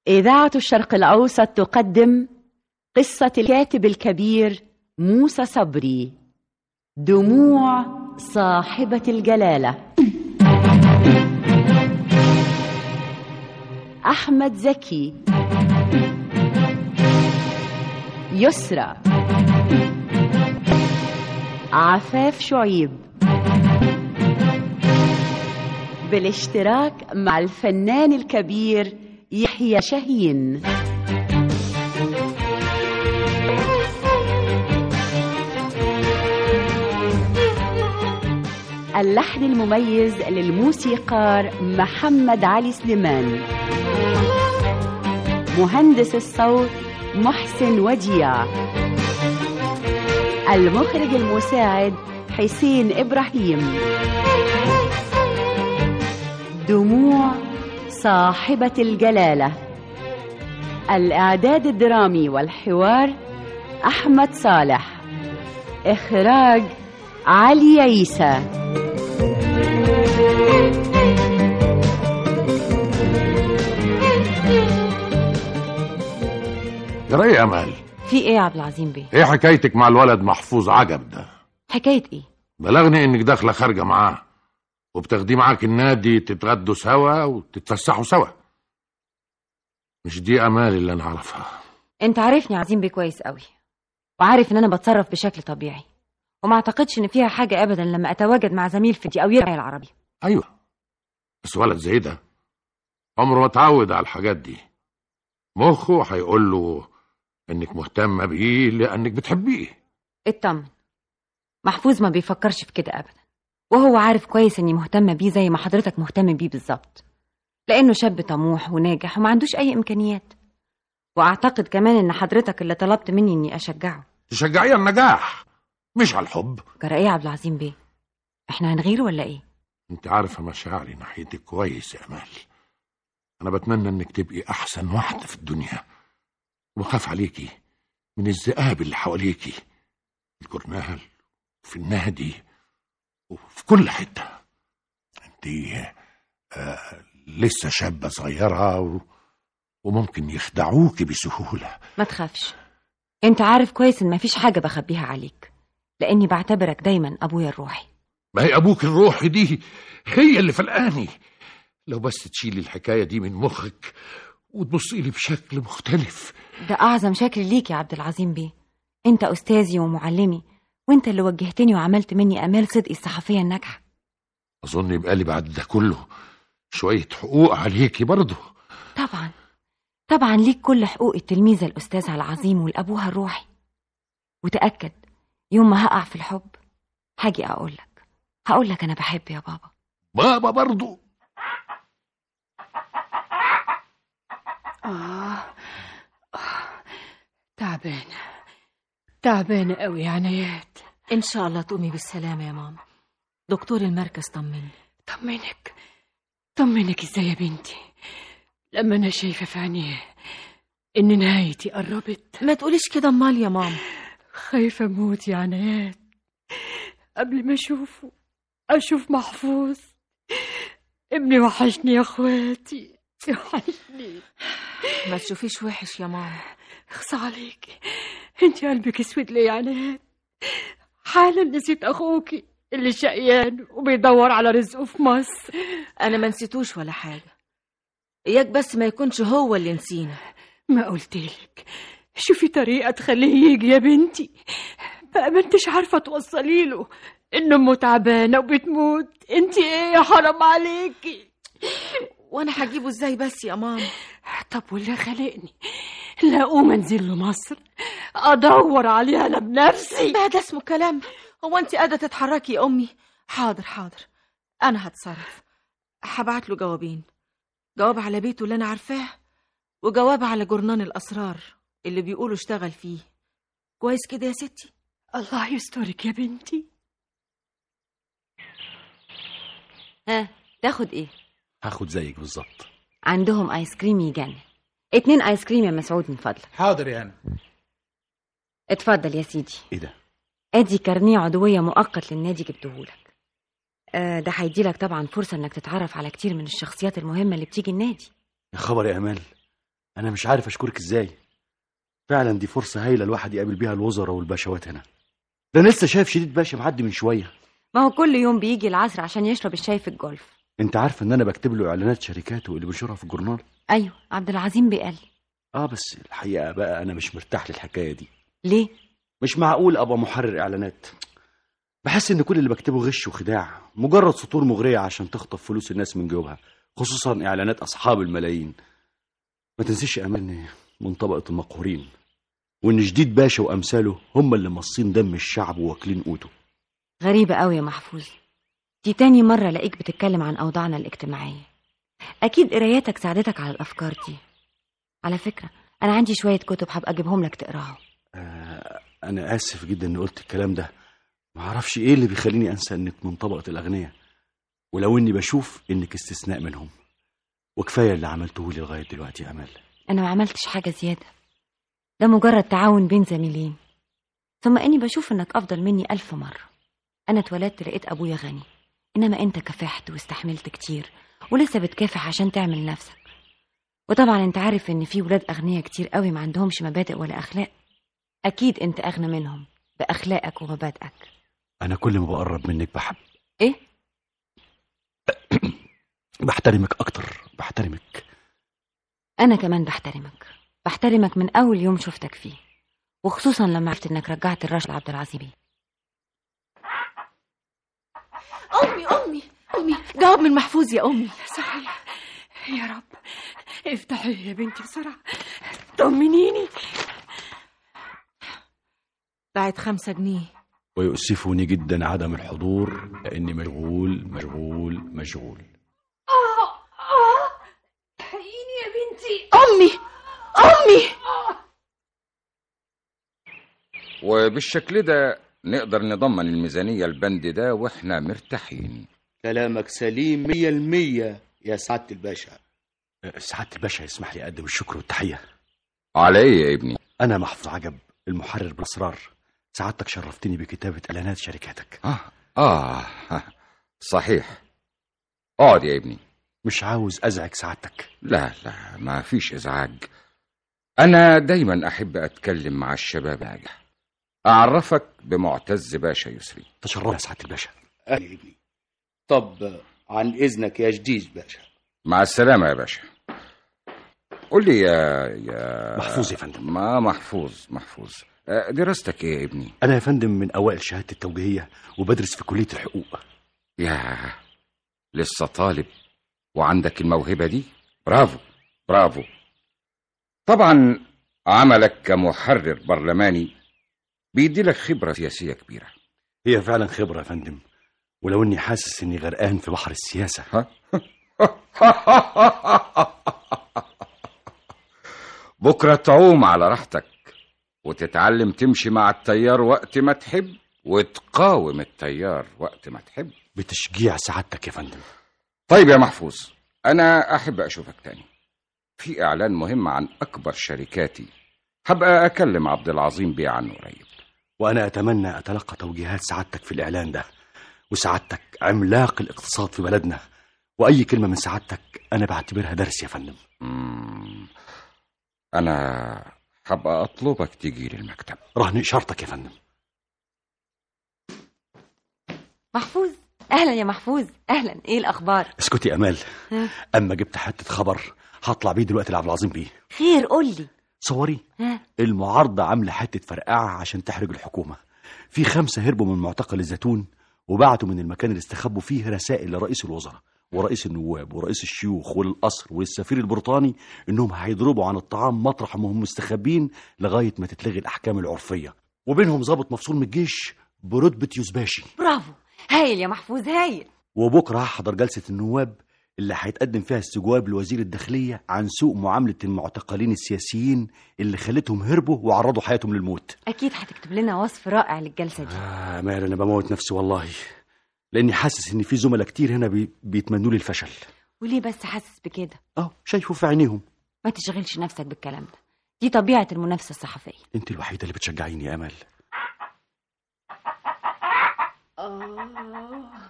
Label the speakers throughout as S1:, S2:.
S1: إذاعة الشرق الأوسط تقدم قصة الكاتب الكبير موسى صبري دموع صاحبة الجلالة أحمد زكي يسرى عفاف شعيب بالاشتراك مع الفنان الكبير يحيى شاهين اللحن المميز للموسيقار محمد علي سليمان مهندس الصوت محسن وديع المخرج المساعد حسين إبراهيم دموع صاحبة الجلالة الإعداد الدرامي والحوار أحمد صالح إخراج علي عيسى
S2: جرى يا امال
S3: في ايه يا عبد العظيم بيه
S2: ايه حكايتك مع الولد محفوظ عجب ده
S3: حكايه ايه
S2: بلغني انك داخله خارجه معاه وبتاخديه معاك النادي تتغدوا سوا وتتفسحوا سوا مش دي امال اللي انا اعرفها
S3: انت عارفني يا عظيم بيه كويس قوي وعارف ان انا بتصرف بشكل طبيعي وما اعتقدش ان فيها حاجه ابدا لما اتواجد مع زميل في دي او يرعى العربي
S2: ايوه بس ولد زي ده عمره ما اتعود على الحاجات دي مخه هيقول له انك مهتمه بيه لانك بتحبيه
S3: اطمن محفوظ ما بيفكرش في كده ابدا وهو عارف كويس اني مهتمه بيه زي ما حضرتك مهتم بيه بالظبط لانه شاب طموح وناجح وما عندوش اي امكانيات واعتقد كمان ان حضرتك اللي طلبت مني اني اشجعه
S2: تشجعيه على النجاح مش على الحب
S3: جرى ايه يا عبد العظيم بيه احنا هنغيره ولا ايه
S2: انت عارفه مشاعري ناحيتك كويس يا امال انا بتمنى انك تبقي احسن واحده في الدنيا وبخاف عليكي من الذئاب اللي حواليكي في الجورنال في النادي وفي كل حته انت آه لسه شابه صغيره و... وممكن يخدعوكي بسهوله
S3: ما تخافش انت عارف كويس ان مفيش حاجه بخبيها عليك لاني بعتبرك دايما ابويا الروحي
S2: ما هي ابوك الروحي دي هي اللي فلقاني لو بس تشيلي الحكايه دي من مخك وتبصي لي بشكل مختلف
S3: ده اعظم شكل ليك يا عبد العظيم بيه انت استاذي ومعلمي وانت اللي وجهتني وعملت مني امال صدقي الصحفيه الناجحه
S2: اظن يبقى لي بعد ده كله شويه حقوق عليكي برضه
S3: طبعا طبعا ليك كل حقوق التلميذه الاستاذه العظيم والابوها الروحي وتاكد يوم ما هقع في الحب هاجي اقول لك هقول لك انا بحب يا بابا
S2: بابا برضه
S4: آه. آه. تعبانة تعبانة قوي يا عنايات
S5: إن شاء الله تقومي بالسلامة يا ماما دكتور المركز طمني
S4: طمنك طمنك ازاي يا بنتي لما انا شايفة في عينيه ان نهايتي قربت
S5: ما تقوليش كده امال يا ماما
S4: خايفة اموت يا عنايات قبل ما اشوفه اشوف محفوظ ابني وحشني يا اخواتي وحشني
S5: ما تشوفيش وحش يا ماما
S4: اخص عليكي انت قلبك اسود ليه يا عناد حالا نسيت اخوكي اللي شقيان وبيدور على رزقه في مصر
S5: انا ما نسيتوش ولا حاجه اياك بس ما يكونش هو اللي نسينا
S4: ما قلتلك شوفي طريقة تخليه يجي يا بنتي بقى ما انتش عارفة توصلي له ان امه تعبانة وبتموت انت ايه يا حرام عليكي
S5: وانا هجيبه ازاي بس يا ماما
S4: طب واللي خلقني لا اقوم انزل له مصر ادور عليه انا بنفسي
S5: بقى ده اسمه كلام هو انت قادره تتحركي يا امي حاضر حاضر انا هتصرف هبعت له جوابين جواب على بيته اللي انا عارفاه وجواب على جرنان الاسرار اللي بيقولوا اشتغل فيه كويس كده يا ستي
S4: الله يسترك يا بنتي
S3: ها تاخد ايه
S6: هاخد زيك بالظبط
S3: عندهم ايس كريم يجنن اتنين ايس كريم يا مسعود من فضلك
S6: حاضر يا انا
S3: اتفضل يا سيدي
S6: ايه ده
S3: ادي كارنيه عضويه مؤقت للنادي جبتهولك آه ده هيديلك طبعا فرصه انك تتعرف على كتير من الشخصيات المهمه اللي بتيجي النادي
S6: يا خبر يا امال
S7: انا مش عارف اشكرك ازاي فعلا دي فرصه هايله الواحد يقابل بيها الوزراء والباشوات هنا ده أنا لسه شايف شديد باشا معدي من شويه
S3: ما هو كل يوم بيجي العصر عشان يشرب الشاي في الجولف
S7: انت عارف ان انا بكتب له اعلانات شركاته اللي بنشرها في الجورنال
S3: ايوه عبد العظيم بيقال لي
S7: اه بس الحقيقه بقى انا مش مرتاح للحكايه دي
S3: ليه
S7: مش معقول ابقى محرر اعلانات بحس ان كل اللي بكتبه غش وخداع مجرد سطور مغريه عشان تخطف فلوس الناس من جيوبها خصوصا اعلانات اصحاب الملايين ما تنسيش يا امان إن من طبقه المقهورين وان جديد باشا وامثاله هم اللي مصين دم الشعب واكلين قوته
S3: غريبة قوي يا محفوظ دي تاني مرة الاقيك بتتكلم عن أوضاعنا الاجتماعية أكيد قراياتك ساعدتك على الأفكار دي على فكرة أنا عندي شوية كتب هبقى أجيبهم لك تقراهم
S7: آه انا اسف جدا اني قلت الكلام ده ما اعرفش ايه اللي بيخليني انسى انك من طبقه الاغنياء ولو اني بشوف انك استثناء منهم وكفايه اللي عملته لي لغايه دلوقتي يا امال
S3: أنا ما عملتش حاجة زيادة ده مجرد تعاون بين زميلين ثم إني بشوف إنك أفضل مني ألف مرة أنا اتولدت لقيت أبويا غني إنما أنت كافحت واستحملت كتير ولسه بتكافح عشان تعمل نفسك وطبعا أنت عارف إن في ولاد أغنياء كتير قوي ما عندهمش مبادئ ولا أخلاق أكيد أنت أغنى منهم بأخلاقك ومبادئك
S7: انا كل ما بقرب منك بحب
S3: إيه؟
S7: بحترمك اكتر بحترمك
S3: أنا كمان بحترمك بحترمك من أول يوم شفتك فيه وخصوصا لما عرفت إنك رجعت الرشد لعبد العظيم
S5: أمي أمي أمي جواب من محفوظ يا أمي
S4: صحيح يا رب افتحي يا بنتي بسرعة طمنيني
S5: بعت خمسة جنيه
S7: ويؤسفني جدا عدم الحضور لاني مشغول مشغول مشغول
S4: حقيني يا بنتي
S5: أمي أمي
S8: وبالشكل ده نقدر نضمن الميزانية البند ده واحنا مرتاحين
S9: كلامك سليم مية المية يا سعادة الباشا
S7: أه، سعاده الباشا يسمح لي اقدم الشكر والتحيه
S8: على ايه يا ابني
S7: انا محفوظ عجب المحرر بالاسرار سعادتك شرفتني بكتابه اعلانات شركاتك
S8: آه, آه صحيح اقعد يا ابني
S7: مش عاوز ازعج سعادتك
S8: لا لا ما فيش إزعاج أنا دايما أحب أتكلم مع الشباب ناجح أعرفك بمعتز باشا يسري
S7: تشرف يا سعاده الباشا
S9: أهلا يا ابني طب عن إذنك يا جديد باشا
S8: مع السلامة يا باشا قول لي يا يا
S7: محفوظ يا فندم
S8: ما محفوظ محفوظ آه، دراستك ايه يا ابني
S7: انا يا فندم من اوائل شهادتي التوجيهيه وبدرس في كليه الحقوق
S8: يا لسه طالب وعندك الموهبة دي برافو برافو طبعا عملك كمحرر برلماني بيدي لك خبرة سياسية كبيرة
S7: هي فعلا خبره يا فندم ولو اني حاسس اني غرقان في بحر السياسه
S8: ها؟ بكرة تعوم على راحتك وتتعلم تمشي مع التيار وقت ما تحب وتقاوم التيار وقت ما تحب
S7: بتشجيع سعادتك يا فندم
S8: طيب يا محفوظ أنا أحب أشوفك تاني في إعلان مهم عن أكبر شركاتي هبقى أكلم عبد العظيم بيه عنه قريب
S7: وانا اتمنى اتلقى توجيهات سعادتك في الاعلان ده وسعادتك عملاق الاقتصاد في بلدنا واي كلمه من سعادتك انا بعتبرها درس يا فندم
S8: مم. أنا هبقى أطلبك تيجي لي المكتب
S7: رهن اشارتك يا فندم
S3: محفوظ أهلا يا محفوظ أهلا إيه الأخبار
S7: اسكتي يا امال
S3: ها؟
S7: اما جبت حته خبر هطلع بيه دلوقتي لعبد العظيم بيه
S3: خير قولي
S7: صوري
S3: ها
S7: المعارضه عامله حته فرقعه عشان تحرج الحكومه في خمسه هربوا من معتقل الزيتون وبعتوا من المكان اللي استخبوا فيه رسائل لرئيس الوزراء ورئيس النواب ورئيس الشيوخ والقصر والسفير البريطاني انهم هيضربوا عن الطعام مطرح ما هم مستخبين لغايه ما تتلغي الاحكام العرفيه وبينهم ضابط مفصول من الجيش برتبه يوزباشي
S3: برافو هايل يا محفوظ هايل
S7: وبكره هحضر جلسه النواب اللي هيتقدم فيها استجواب لوزير الداخليه عن سوء معامله المعتقلين السياسيين اللي خلتهم هربوا وعرضوا حياتهم للموت
S3: أكيد هتكتب لنا وصف رائع للجلسة دي
S7: آه مال انا بموت نفسي والله لاني حاسس ان في زملاء كتير هنا بي... بيتمنوا لي الفشل
S3: وليه بس حاسس بكده
S7: اه شايفه في عينيهم
S3: ما تشغلش نفسك بالكلام ده دي طبيعة المنافسة الصحفية
S7: انت الوحيده اللي بتشجعيني يا امل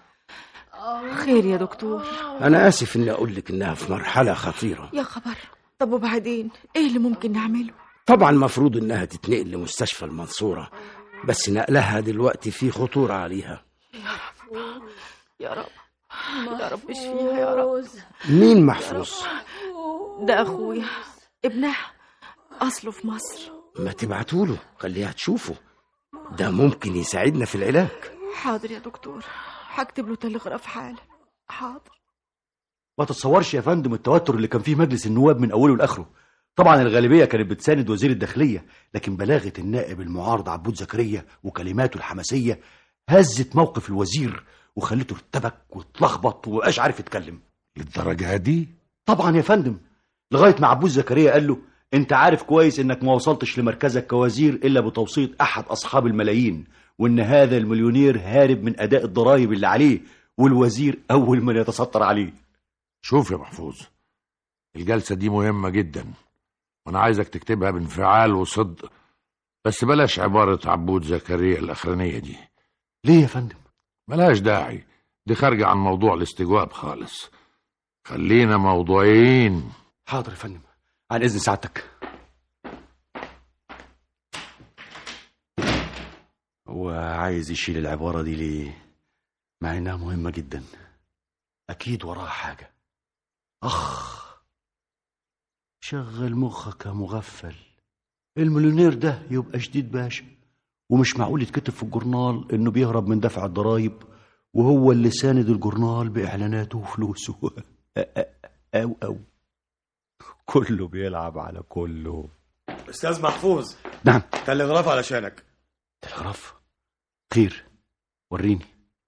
S5: خير يا دكتور
S9: أنا آسف إني أقول لك إنها في مرحلة خطيرة
S5: يا خبر طب وبعدين ايه اللي ممكن نعمله
S10: طبعا مفروض انها تتنقل لمستشفى المنصورة بس نقلها دلوقتي في خطورة عليها
S5: يا رب يا رب اشفيها يا رب
S10: مين محفوظ
S5: ده اخويا ابنها اصله في مصر
S10: ما تبعتوله خليها تشوفه ده ممكن يساعدنا في العلاج
S5: حاضر يا دكتور هكتب له تلغراف حالا حاضر
S7: ما تتصورش يا فندم التوتر اللي كان فيه مجلس النواب من اوله لاخره طبعا الغالبيه كانت بتساند وزير الداخليه لكن بلاغه النائب المعارض عبود زكريا وكلماته الحماسيه هزت موقف الوزير وخلته ارتبك واتلخبط ومبقاش عارف يتكلم
S2: للدرجة دي
S7: طبعا يا فندم لغايه ما عبود زكريا قال له انت عارف كويس انك ما وصلتش لمركزك كوزير الا بتوسيط احد اصحاب الملايين وان هذا المليونير هارب من اداء الضرائب اللي عليه والوزير اول من يتستر عليه
S2: شوف يا محفوظ الجلسة دي مهمة جدا وأنا عايزك تكتبها بانفعال وصدق بس بلاش عبارة عبود زكريا الأخرانية دي
S7: ليه يا فندم
S2: ملهاش داعي دي خارجة عن موضوع الاستجواب خالص خلينا موضوعين
S7: حاضر يا فندم عن اذن سعادتك هو عايز يشيل العبارة دي ليه مع انها مهمة جدا اكيد وراها حاجة اخ شغل مخك يا مغفل المليونير ده يبقى شديد باشا ومش معقول يتكتب في الجورنال انه بيهرب من دفع الضرايب وهو اللي ساند الجورنال باعلاناته وفلوسه او او كله بيلعب على كله
S6: استاذ محفوظ
S7: نعم
S6: تلغراف علشانك
S7: تلغراف خير وريني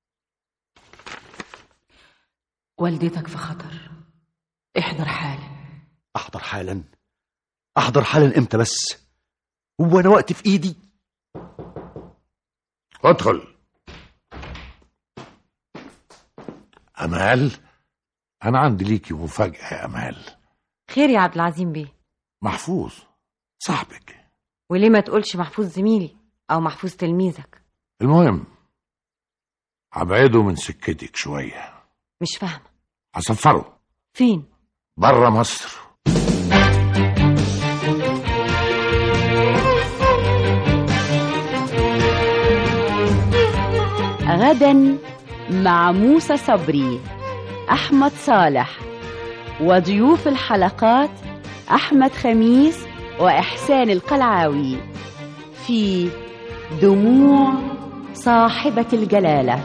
S5: والدتك في خطر احضر حالا
S7: احضر حالا احضر حالا امتى بس هو انا وقت في ايدي
S2: ادخل أمال أنا عندي ليكي مفاجأة يا أمال
S3: خير يا عبد العظيم بيه
S2: محفوظ صاحبك
S3: وليه ما تقولش محفوظ زميلي او محفوظ تلميذك
S2: المهم هبعده من سكتك شوية
S3: مش فاهمه
S2: هسفره
S3: فين
S2: بره مصر
S1: غدا مع موسى صبري أحمد صالح وضيوف الحلقات أحمد خميس وإحسان القلعاوي في دموع صاحبة الجلالة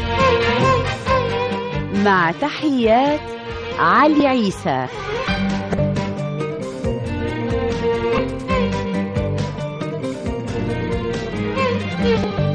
S1: مع تحيات علي عيسى
S11: Thank you.